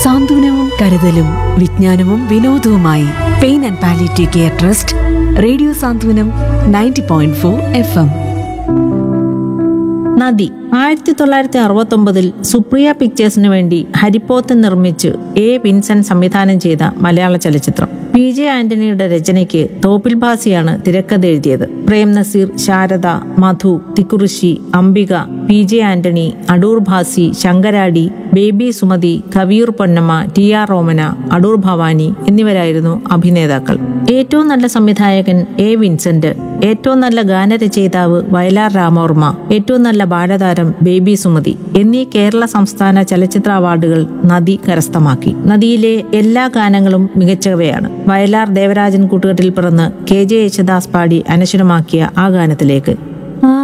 സാന്ത്വനവും കരുതലും വിജ്ഞാനവും വിനോദവുമായി pain and palliative care trust radio Santhwanam ninety point four F M നദി ആയിരത്തി തൊള്ളായിരത്തി അറുപത്തി ഒമ്പതിൽ സുപ്രിയ പിക്ചേഴ്സിന് വേണ്ടി ഹരിപ്പോത്ത് നിർമ്മിച്ച് എ വിൻസെന്റ് സംവിധാനം ചെയ്ത മലയാള ചലച്ചിത്രം പി ജെ ആന്റണിയുടെ രചനയ്ക്ക് തോപ്പിൽ ഭാസിയാണ് തിരക്കഥ എഴുതിയത് Prem Nazir Sharada Madhu Thikkurissy Ambika P J Antony Adoor Bhasi Sankaradi baby Sumathi Kaviyoor Ponnamma T R Romana Adoor Bhavani എന്നിവരായിരുന്നു അഭിനേതാക്കൾ ഏറ്റവും നല്ല സംവിധായകൻ എ വിൻസെന്റ് ഏറ്റവും നല്ല ഗാനരചയിതാവ് വയലാർ രാമവർമ്മ ഏറ്റവും നല്ല ബാലതാരം ബേബി സുമതി എന്നീ കേരള സംസ്ഥാന ചലച്ചിത്ര അവാർഡുകൾ നദി കരസ്ഥമാക്കി നദിയിലെ എല്ലാ ഗാനങ്ങളും മികച്ചവയാണ് വയലാർ ദേവരാജൻ കൂട്ടുകെട്ടിൽ പിറന്ന് കെ ജെ യേശുദാസ് പാടി അനശ്വരമാക്കിയ ആ ഗാനത്തിലേക്ക്